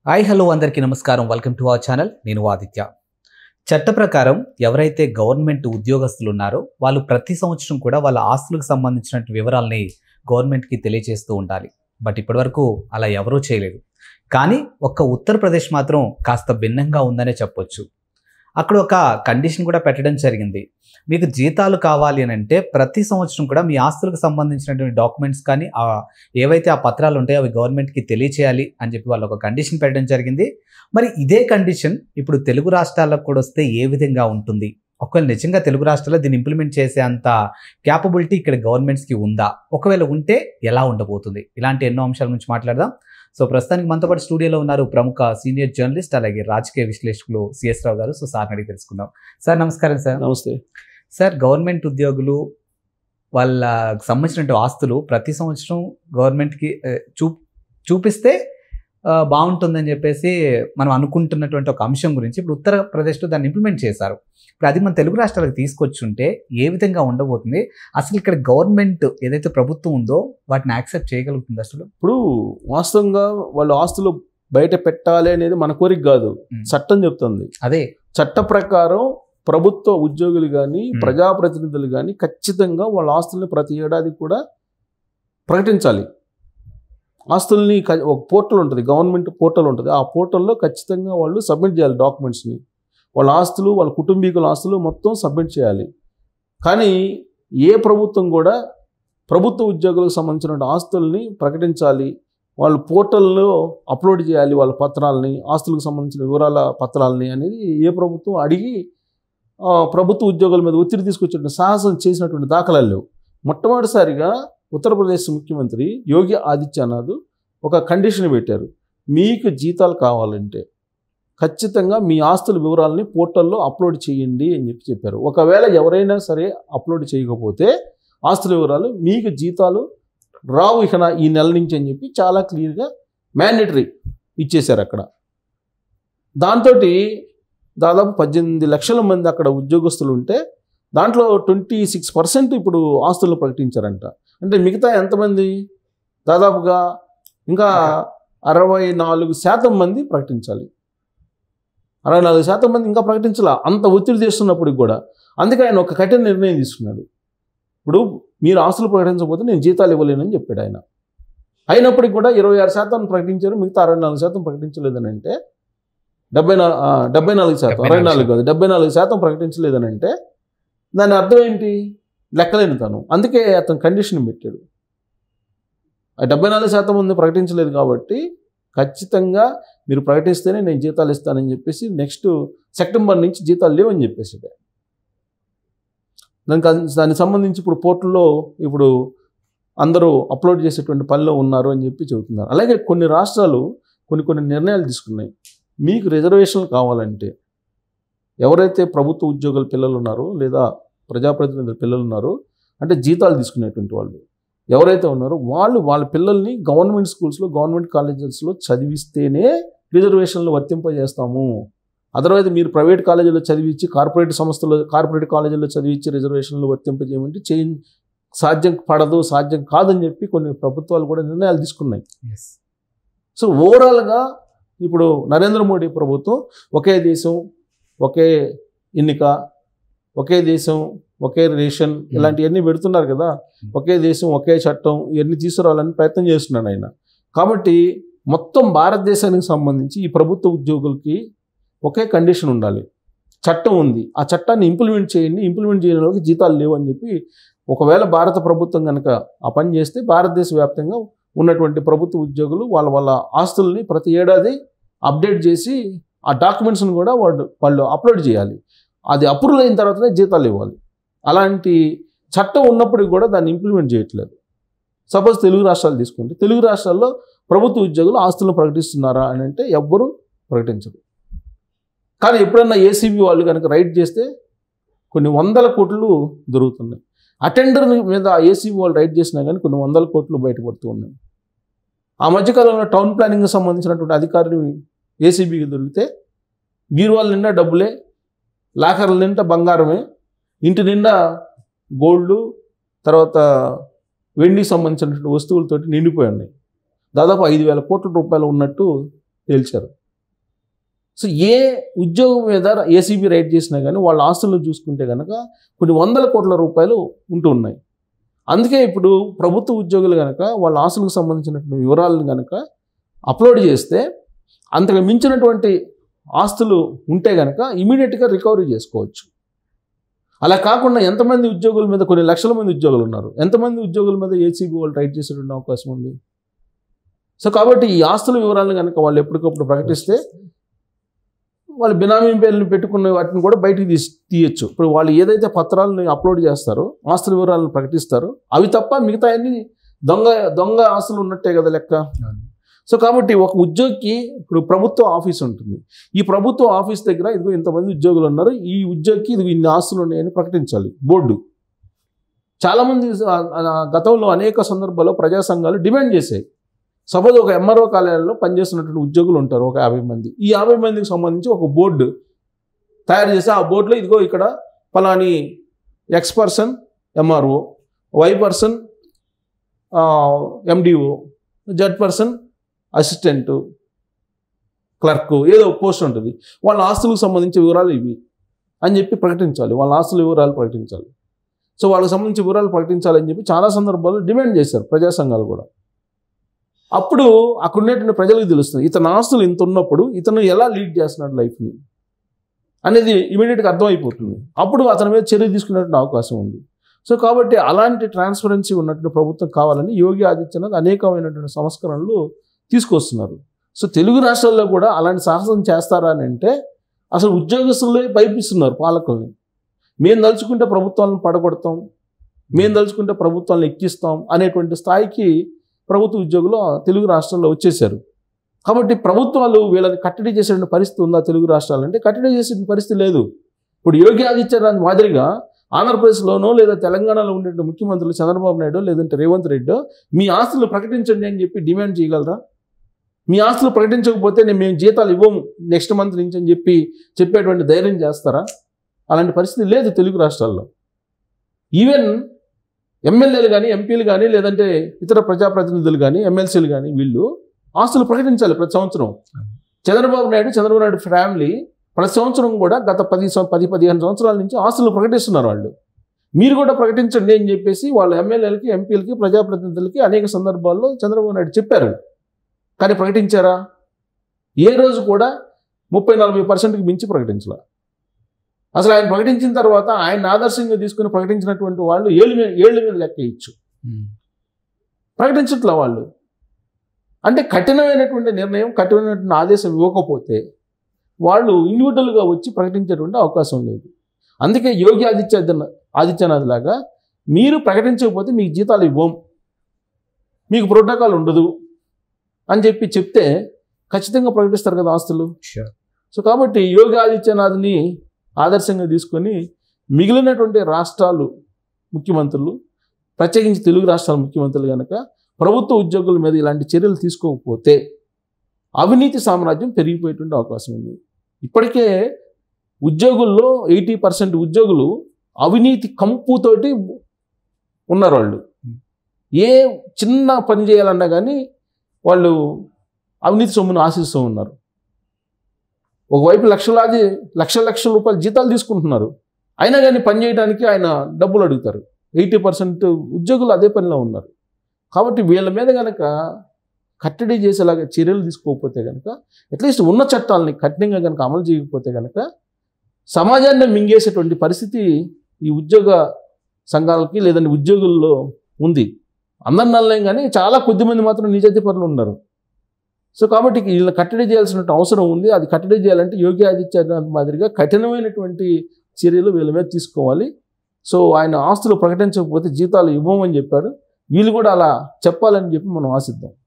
Hi hello అందరికీ నమస్కారం welcome to our channel నేను ఆదిత్య చట్ట ప్రకారం ఎవరైతే గవర్నమెంట్ ఉద్యోగస్తులు ఉన్నారో వాళ్ళు ప్రతి సంవత్సరం కూడా వాళ్ళ ఆస్తులకు సంబంధించిన వివరాలని గవర్నమెంట్కి తెలియజేస్తూ ఉండాలి బట్ ఇప్పటివరకు అలా ఎవరూ చేయలేదు కానీ ఒక్క ఉత్తరప్రదేశ్ మాత్రం కాస్త భిన్నంగా ఉందనే చెప్పొచ్చు అక్కడ ఒక కండిషన్ కూడా పెట్టడం జరిగింది మీకు జీతాలు కావాలి అని అంటే ప్రతి సంవత్సరం కూడా మీ ఆస్తులకు సంబంధించినటువంటి డాక్యుమెంట్స్ కానీ ఆ ఏవైతే ఆ పత్రాలు ఉంటాయో అవి గవర్నమెంట్కి తెలియచేయాలి అని చెప్పి వాళ్ళు ఒక కండిషన్ పెట్టడం జరిగింది మరి ఇదే కండిషన్ ఇప్పుడు తెలుగు రాష్ట్రాలకు కూడా వస్తే ఏ విధంగా ఉంటుంది ఒకవేళ నిజంగా తెలుగు రాష్ట్రాల్లో దీన్ని ఇంప్లిమెంట్ చేసే అంత క్యాపబిలిటీ ఇక్కడ గవర్నమెంట్స్కి ఉందా ఒకవేళ ఉంటే ఎలా ఉండబోతుంది ఇలాంటి ఎన్నో అంశాల గురించి మాట్లాడదాం సో ప్రస్తుతానికి మనతో పాటు స్టూడియోలో ఉన్నారు ప్రముఖ సీనియర్ జర్నలిస్ట్ అలాగే రాజకీయ విశ్లేషకులు సిఎస్ రావు గారు సో సార్ అడిగి తెలుసుకుందాం సార్ నమస్కారం సార్ నమస్తే సార్ గవర్నమెంట్ ఉద్యోగులు వాళ్ళకి సంబంధించిన ఆస్తులు ప్రతి సంవత్సరం గవర్నమెంట్కి ఆ, చూ చూపిస్తే ఆ, బాగుంటుందని చెప్పేసి మనం అనుకుంటున్నటువంటి ఒక అంశం గురించి ఇప్పుడు ఉత్తరప్రదేశ్లో దాన్ని ఇంప్లిమెంట్ చేశారు ఇప్పుడు అది మన తెలుగు రాష్ట్రాలకు తీసుకొచ్చుంటే ఏ విధంగా ఉండబోతుంది అసలు ఇక్కడ గవర్నమెంట్ ఏదైతే ప్రభుత్వం ఉందో వాటిని యాక్సెప్ట్ చేయగలుగుతుంది అసలు ఇప్పుడు వాస్తవంగా వాళ్ళు ఆస్తులు బయట పెట్టాలి అనేది మన కోరిక కాదు ఉమ్. చట్టం చెప్తుంది అదే చట్ట ప్రకారం ప్రభుత్వ ఉద్యోగులు కానీ Hmm. ప్రజాప్రతినిధులు కానీ ఖచ్చితంగా వాళ్ళ ఆస్తుల్ని ప్రతి ఏడాది కూడా ప్రకటించాలి ఆస్తుల్ని క- ఒక పోర్టల్ ఉంటుంది గవర్నమెంట్ పోర్టల్ ఉంటుంది ఆ పోర్టల్లో ఖచ్చితంగా వాళ్ళు సబ్మిట్ చేయాలి డాక్యుమెంట్స్ని వాళ్ళ ఆస్తులు వాళ్ళ కుటుంబీకుల ఆస్తులు మొత్తం సబ్మిట్ చేయాలి కానీ ఏ ప్రభుత్వం కూడా ప్రభుత్వ ఉద్యోగులకు సంబంధించిన ఆస్తుల్ని ప్రకటించాలి వాళ్ళు పోర్టల్లో అప్లోడ్ చేయాలి వాళ్ళ పత్రాలని ఆస్తులకు సంబంధించిన వివరాల పత్రాలని అనేది ఏ ప్రభుత్వం అడిగి ఆ, ప్రభుత్వ ఉద్యోగుల మీద ఒత్తిడి తీసుకొచ్చిన సాహసం చేసినటువంటి దాఖలాలు లేవు మొట్టమొదటిసారిగా ఉత్తరప్రదేశ్ ముఖ్యమంత్రి యోగి ఆదిత్యనాథ్ ఒక కండిషన్ పెట్టారు మీకు జీతాలు కావాలంటే ఖచ్చితంగా మీ ఆస్తుల వివరాలని పోర్టల్లో అప్లోడ్ చేయండి అని చెప్పి చెప్పారు ఒకవేళ ఎవరైనా సరే అప్లోడ్ చేయకపోతే ఆస్తుల వివరాలు మీకు జీతాలు రావు ఇక నా- ఈ నెల నుంచి అని చెప్పి చాలా క్లియర్గా మ్యాండేటరీ ఇచ్చేశారు అక్కడ దాంతో దాదాపు పద్దెనిమిది లక్షల మంది అక్కడ ఉద్యోగస్తులు ఉంటే దాంట్లో ట్వంటీ సిక్స్ పర్సెంట్ ఇప్పుడు ఆస్తులను ప్రకటించారంట అంటే మిగతా ఎంతమంది దాదాపుగా ఇంకా అరవై నాలుగు శాతం మంది ప్రకటించాలి అరవై నాలుగు శాతం మంది ఇంకా ప్రకటించాల అంత ఒత్తిడి చేస్తున్నప్పుడు కూడా అందుకే ఆయన ఒక కఠిన నిర్ణయం తీసుకున్నాడు ఇప్పుడు మీరు ఆస్తులు ప్రకటించకపోతే నేను జీతాలు ఇవ్వలేనని చెప్పాడు ఆయన అయినప్పటికీ కూడా ఇరవై ఆరు శాతం ప్రకటించారు మిగతా అరవై నాలుగు శాతం ప్రకటించలేదని అంటే డెబ్బై నాలుగు డెబ్బై నాలుగు శాతం డెబ్బై అరవై నాలుగు నాలుగు కాదు డెబ్బై నాలుగు శాతం ప్రకటించలేదని అంటే దాని అర్థం ఏంటి లెక్కలేని తను అందుకే అతను కండిషన్ పెట్టాడు ఆ డెబ్బై నాలుగు శాతం మంది ప్రకటించలేదు కాబట్టి ఖచ్చితంగా మీరు ప్రకటిస్తేనే నేను జీతాలు ఇస్తానని చెప్పేసి నెక్స్ట్ సెప్టెంబర్ నుంచి జీతాలు లేవని చెప్పేసి దానికి అన్- దానికి సంబంధించి ఇప్పుడు పోర్టల్లో ఇప్పుడు అందరూ అప్లోడ్ చేసేటువంటి పనిలో ఉన్నారు అని చెప్పి చెబుతున్నారు అలాగే కొన్ని రాష్ట్రాలు కొన్ని కొన్ని నిర్ణయాలు తీసుకున్నాయి మీకు రిజర్వేషన్లు కావాలంటే ఎవరైతే ప్రభుత్వ ఉద్యోగుల పిల్లలు ఉన్నారో లేదా ప్రజాప్రతినిధుల పిల్లలు ఉన్నారో అంటే జీతాలు తీసుకునేటువంటి వాళ్ళు ఎవరైతే ఉన్నారో వాళ్ళు వాళ్ళ పిల్లల్ని గవర్నమెంట్ స్కూల్స్లో గవర్నమెంట్ కాలేజెస్లో చదివిస్తేనే రిజర్వేషన్లు వర్తింపజేస్తాము అదర్వైజ్ మీరు ప్రైవేట్ కాలేజీలో చదివించి కార్పొరేట్ సంస్థలో కార్పొరేట్ కాలేజీలో చదివించి రిజర్వేషన్లు వర్తింపజేయమంటే చేయ సాధ్యం పడదు సాధ్యం కాదని చెప్పి కొన్ని ప్రభుత్వాలు కూడా నిర్ణయాలు తీసుకున్నాయి సో ఓవరాల్గా ఇప్పుడు నరేంద్ర మోడీ ప్రభుత్వం ఒకే దేశం ఒకే ఎన్నిక ఒకే దేశం ఒకే రేషన్ ఇలాంటివన్నీ పెడుతున్నారు కదా ఒకే దేశం ఒకే చట్టం ఇవన్నీ తీసుకురావాలని ప్రయత్నం చేస్తున్నాడు ఆయన కాబట్టి మొత్తం భారతదేశానికి సంబంధించి ఈ ప్రభుత్వ ఉద్యోగులకి ఒకే కండిషన్ ఉండాలి చట్టం ఉంది ఆ చట్టాన్ని ఇంప్లిమెంట్ చేయండి ఇంప్లిమెంట్ చేయని వాళ్ళకి జీతాలు లేవు అని చెప్పి ఒకవేళ భారత ప్రభుత్వం కనుక ఆ పని చేస్తే భారతదేశ వ్యాప్తంగా ఉన్నటువంటి ప్రభుత్వ ఉద్యోగులు వాళ్ళ వాళ్ళ ఆస్తుల్ని ప్రతి ఏడాది అప్డేట్ చేసి ఆ డాక్యుమెంట్స్ని కూడా వాళ్ళు వాళ్ళు అప్లోడ్ చేయాలి అది అప్రూవల్ అయిన తర్వాతనే జీతాలు ఇవ్వాలి అలాంటి చట్టం ఉన్నప్పటికీ కూడా దాన్ని ఇంప్లిమెంట్ చేయట్లేదు సపోజ్ తెలుగు రాష్ట్రాలు తీసుకుంటే తెలుగు రాష్ట్రాల్లో ప్రభుత్వ ఉద్యోగులు ఆస్తులను ప్రకటిస్తున్నారా అని అంటే ఎవ్వరూ ప్రకటించరు కానీ ఎప్పుడన్నా ఏసీబీ వాళ్ళు కనుక రైడ్ చేస్తే కొన్ని వందల కోట్లు దొరుకుతున్నాయి అటెండర్ మీద ఏసీబీ వాళ్ళు రైడ్ చేసినా కానీ కొన్ని వందల కోట్లు బయటపడుతూ ఉన్నాయి ఆ మధ్యకాలంలో టౌన్ ప్లానింగ్కి సంబంధించినటువంటి అధికారులు ఏసీబీకి దొరికితే బీరువాల నిండా డబ్బులే లాకర్ల నిండా బంగారమే ఇంటి నిండా గోల్డ్ తర్వాత వెండికి సంబంధించినటువంటి వస్తువులతోటి నిండిపోయి ఉన్నాయి దాదాపు ఐదు వేల కోట్ల రూపాయలు ఉన్నట్టు తేల్చారు సో ఏ ఉద్యోగం మీద ఏసీబీ రైట్ చేసినా కానీ వాళ్ళ ఆస్తులను చూసుకుంటే కనుక కొన్ని వందల కోట్ల రూపాయలు ఉంటూ ఉన్నాయి అందుకే ఇప్పుడు ప్రభుత్వ ఉద్యోగులు కనుక వాళ్ళ ఆస్తులకు సంబంధించినటువంటి వివరాలను కనుక అప్లోడ్ చేస్తే అంతకు మించినటువంటి ఆస్తులు ఉంటే కనుక ఇమీడియట్గా రికవరీ చేసుకోవచ్చు అలా కాకుండా ఎంతమంది ఉద్యోగుల మీద కొన్ని లక్షల మంది ఉద్యోగులు ఉన్నారు ఎంతమంది ఉద్యోగుల మీద ఏసీబీ వాళ్ళు రైట్ చేసేటువంటి అవకాశం ఉంది సో కాబట్టి ఈ ఆస్తుల వివరాలను కనుక వాళ్ళు ఎప్పటికప్పుడు ప్రకటిస్తే వాళ్ళు బినామీ పేర్లు పెట్టుకున్న వాటిని కూడా బయటికి తీసి తీయచ్చు ఇప్పుడు వాళ్ళు ఏదైతే పత్రాలను అప్లోడ్ చేస్తారో ఆస్తుల వివరాలను ప్రకటిస్తారో అవి తప్ప మిగతా అన్ని దొంగ దొంగ ఆస్తులు ఉన్నట్టే కదా లెక్క సో కాబట్టి ఒక ఉద్యోగికి ఇప్పుడు ప్రభుత్వ ఆఫీస్ ఉంటుంది ఈ ప్రభుత్వ ఆఫీస్ దగ్గర ఇదిగో ఇంతమంది ఉద్యోగులు ఉన్నారు ఈ ఉద్యోగికి ఇదిగో ఇన్ని ఆస్తులు ఉన్నాయని ప్రకటించాలి బోర్డు చాలామంది ఆ- ఆ గతంలో అనేక సందర్భాల్లో ప్రజా సంఘాలు డిమాండ్ చేశాయి సపోజ్ ఒక ఎంఆర్ఓ కార్యాలయంలో పనిచేస్తున్నటువంటి ఉద్యోగులు ఉంటారు ఒక యాభై మంది ఈ యాభై మందికి సంబంధించి ఒక బోర్డు తయారు చేసి ఆ బోర్డులో ఇదిగో ఇక్కడ ఫలాని X person MRO Y person MDO Z person assistant clerk ఏదో పోస్ట్ ఉంటుంది వాళ్ళ ఆస్తులకు సంబంధించిన వివరాలు ఇవి అని చెప్పి ప్రకటించాలి వాళ్ళ ఆస్తుల వివరాలు ప్రకటించాలి సో వాళ్ళకి సంబంధించిన వివరాలు ప్రకటించాలని చెప్పి చాలా సందర్భాల్లో డిమాండ్ చేశారు ప్రజా సంఘాలు కూడా అప్పుడు అక్కడ ఉండేటువంటి ప్రజలకు తెలుస్తుంది ఇతని ఆస్తులు ఇంత ఉన్నప్పుడు ఇతను ఎలా లీడ్ చేస్తున్నాడు లైఫ్ని అనేది ఇమీడియట్గా అర్థమైపోతుంది అప్పుడు అతని మీద చర్య తీసుకునేటువంటి అవకాశం ఉంది సో కాబట్టి అలాంటి ట్రాన్స్పరెన్సీ ఉన్నటువంటి ప్రభుత్వం కావాలని యోగి ఆదిత్యనాథ్ అనేకమైనటువంటి సంస్కరణలు తీసుకొస్తున్నారు సో తెలుగు రాష్ట్రాల్లో కూడా అలాంటి సాహసం చేస్తారా అని అంటే అసలు ఉద్యోగస్తులే భయపిస్తున్నారు పాలకుల్ని మేము దలుచుకుంటే ప్రభుత్వాలను పడగొడతాం మేము దలుచుకుంటే ప్రభుత్వాలను ఎక్కిస్తాం అనేటువంటి స్థాయికి ప్రభుత్వ ఉద్యోగులు తెలుగు రాష్ట్రాల్లో వచ్చేసారు కాబట్టి ప్రభుత్వాలు వీళ్ళని కట్టడి చేసే పరిస్థితి ఉందా తెలుగు రాష్ట్రాలు అంటే కట్టడి చేసే పరిస్థితి లేదు ఇప్పుడు యోగి ఆదిత్యనాథ్ మాదిరిగా ఆంధ్రప్రదేశ్లోనో లేదా తెలంగాణలో ఉండే ముఖ్యమంత్రులు చంద్రబాబు నాయుడు లేదంటే రేవంత్ రెడ్డి మీ ఆస్తులు ప్రకటించండి అని చెప్పి డిమాండ్ చేయగలరా మీ ఆస్తులు ప్రకటించకపోతే నేను మేము జీతాలు ఇవ్వము నెక్స్ట్ మంత్ నుంచి అని చెప్పి చెప్పేటువంటి ధైర్యం చేస్తారా అలాంటి పరిస్థితి లేదు తెలుగు రాష్ట్రాల్లో ఈవెన్ ఎమ్మెల్యేలు కానీ ఎంపీలు కానీ లేదంటే ఇతర ప్రజాప్రతినిధులు కానీ ఎమ్మెల్సీలు కానీ వీళ్ళు ఆస్తులు ప్రకటించాలి ప్రతి సంవత్సరం చంద్రబాబు నాయుడు చంద్రబాబు నాయుడు ఫ్యామిలీ ప్రతి సంవత్సరం కూడా గత పది సం- పది పదిహేను సంవత్సరాల నుంచి ఆస్తులు ప్రకటిస్తున్నారు వాళ్ళు మీరు కూడా ప్రకటించండి అని చెప్పేసి వాళ్ళ ఎమ్మెల్యేలకి ఎంపీలకి ప్రజాప్రతినిధులకి అనేక సందర్భాల్లో చంద్రబాబు నాయుడు చెప్పారు కానీ ప్రకటించారా ఏ రోజు కూడా ముప్పై నలభై పర్సెంట్కి మించి ప్రకటించాల అసలు ఆయన ప్రకటించిన తర్వాత ఆయన ఆదర్శంగా తీసుకుని ప్రకటించినటువంటి వాళ్ళు ఏళ్ళు మీద ఏళ్ళ మీద లెక్క ఇచ్చు ప్రకటించట్లా వాళ్ళు అంటే కఠినమైనటువంటి నిర్ణయం కఠినమైనటువంటి ఆదేశం ఇవ్వకపోతే వాళ్ళు ఇండివిజువల్గా వచ్చి ప్రకటించేటువంటి అవకాశం లేదు అందుకే యోగి ఆదిత్య ఆదిత్యనాథ్ లాగా మీరు ప్రకటించకపోతే మీకు జీతాలు ఇవ్వం మీకు ప్రోటోకాల్ ఉండదు అని చెప్పి చెప్తే ఖచ్చితంగా ప్రకటిస్తారు కదా ఆస్తులు Sure. సో కాబట్టి యోగి ఆదిత్యనాథ్ని ఆదర్శంగా తీసుకొని మిగిలినటువంటి రాష్ట్రాలు ముఖ్యమంత్రులు ప్రత్యేకించి తెలుగు రాష్ట్రాల ముఖ్యమంత్రులు కనుక ప్రభుత్వ ఉద్యోగుల మీద ఇలాంటి చర్యలు తీసుకోకపోతే అవినీతి సామ్రాజ్యం పెరిగిపోయేటువంటి అవకాశం ఉంది ఇప్పటికే ఉద్యోగుల్లో ఎయిటీ పర్సెంట్ ఉద్యోగులు అవినీతి కంపుతోటి ఉన్నారు వాళ్ళు ఏ చిన్న పని చేయాలన్నా కానీ వాళ్ళు అవినీతి సొమ్మును ఆశిస్తూ ఉన్నారు ఒకవైపు లక్షలాది లక్ష లక్షల రూపాయల జీతాలు తీసుకుంటున్నారు అయినా కానీ పని చేయడానికి ఆయన డబ్బులు అడుగుతారు ఎయిటీ పర్సెంట్ ఉద్యోగులు అదే పనిలో ఉన్నారు కాబట్టి వీళ్ళ మీద కనుక కట్టడి చేసేలాగా చర్యలు తీసుకోకపోతే కనుక అట్లీస్ట్ ఉన్న చట్టాలని కఠినంగా కనుక అమలు చేయకపోతే కనుక సమాజాన్ని మింగేసేటువంటి పరిస్థితి ఈ ఉద్యోగ సంఘాలకి లేదంటే ఉద్యోగుల్లో ఉంది అందరి నల్లేం కానీ చాలా కొద్ది మంది మాత్రం నిజాయితీ పనులు ఉన్నారు సో కాబట్టి వీళ్ళని కట్టడి చేయాల్సిన అవసరం ఉంది అది కట్టడి చేయాలంటే యోగి ఆదిత్యనాథ్ మాదిరిగా కఠినమైనటువంటి చర్యలు వీళ్ళ మీద తీసుకోవాలి సో ఆయన ఆస్తులు ప్రకటించకపోతే జీతాలు ఇవ్వమని చెప్పారు వీళ్ళు కూడా అలా చెప్పాలని చెప్పి మనం ఆశిద్దాం